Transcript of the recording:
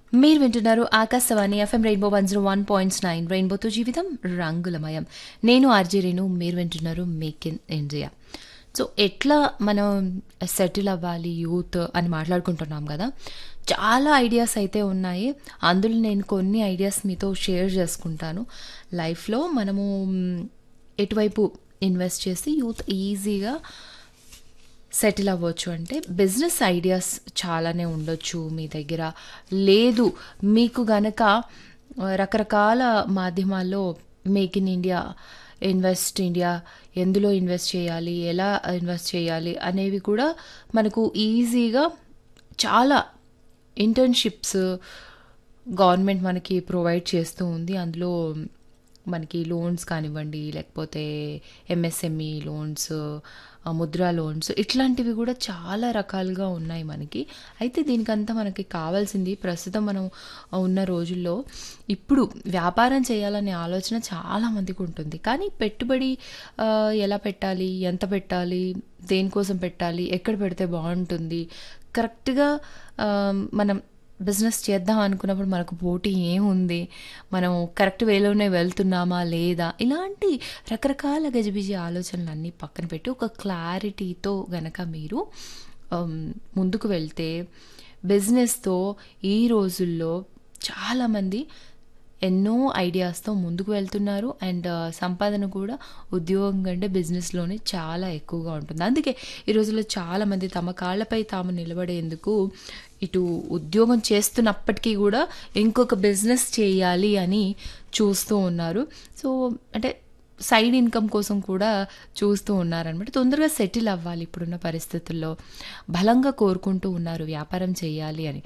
మీరు వింటున్నారు Akashvani FM Rainbow one zero one points nine రెయిన్బోతో జీవితం రంగులమయం నేను ఆర్జీ రేణు మీరు వింటున్నారు మేక్ ఇన్ ఇండియా సో ఎట్లా మనం సెటిల్ అవ్వాలి యూత్ అని మాట్లాడుకుంటున్నాం కదా చాలా ఐడియాస్ అయితే ఉన్నాయి అందులో నేను కొన్ని ఐడియాస్ మీతో షేర్ చేసుకుంటాను లైఫ్లో మనము మ్, ఎటువైపు ఇన్వెస్ట్ చేసి యూత్ ఈజీగా సెటిల్ అవ్వచ్చు అంటే బిజినెస్ ఐడియాస్ చాలానే ఉండొచ్చు మీ దగ్గర లేదు మీకు గనక ఆ, రకరకాల మాధ్యమాల్లో make in India invest India ఎందులో ఇన్వెస్ట్ చేయాలి ఎలా ఇన్వెస్ట్ చేయాలి అనేవి కూడా మనకు ఈజీగా చాలా ఇంటర్న్షిప్స్ గవర్నమెంట్ మనకి ప్రొవైడ్ చేస్తూ ఉంది అందులో మనకి లోన్స్ కానివ్వండి లేకపోతే ఎంఎస్ఎంఈ లోన్స్ ఆ, ముద్రా లోన్స్ ఇట్లాంటివి కూడా చాలా రకాలుగా ఉన్నాయి మనకి అయితే దీనికంతా మనకి కావాల్సింది ప్రస్తుతం మనం ఉన్న రోజుల్లో ఇప్పుడు వ్యాపారం చేయాలనే ఆలోచన చాలా మందికి ఉంటుంది కానీ పెట్టుబడి ఆ, ఎలా పెట్టాలి ఎంత పెట్టాలి దేనికోసం పెట్టాలి ఎక్కడ పెడితే బాగుంటుంది కరెక్ట్గా ఆ, మనం బిజినెస్ చేద్దాం అనుకున్నప్పుడు మనకు పోటీ ఏముంది మనం కరెక్ట్ వేలోనే వెళ్తున్నామా లేదా ఇలాంటి రకరకాల గజిబిజి ఆలోచనలు అన్నీ పక్కన పెట్టి ఒక క్లారిటీతో గనక మీరు um, ముందుకు వెళ్తే బిజినెస్తో ఈ రోజుల్లో చాలామంది ఎన్నో ఐడియాస్తో ముందుకు వెళ్తున్నారు అండ్ సంపాదన కూడా ఉద్యోగం కంటే బిజినెస్లోనే చాలా ఎక్కువగా ఉంటుంది అందుకే ఈ రోజుల్లో చాలామంది తమ కాళ్ళపై తాము నిలబడేందుకు ఇటు ఉద్యోగం చేస్తున్నప్పటికీ కూడా ఇంకొక బిజినెస్ చేయాలి అని చూస్తూ ఉన్నారు సో అంటే సైడ్ ఇన్కమ్ కోసం కూడా చూస్తూ ఉన్నారనమాట తొందరగా సెటిల్ అవ్వాలి ఇప్పుడున్న పరిస్థితుల్లో బలంగా కోరుకుంటూ ఉన్నారు వ్యాపారం చేయాలి అని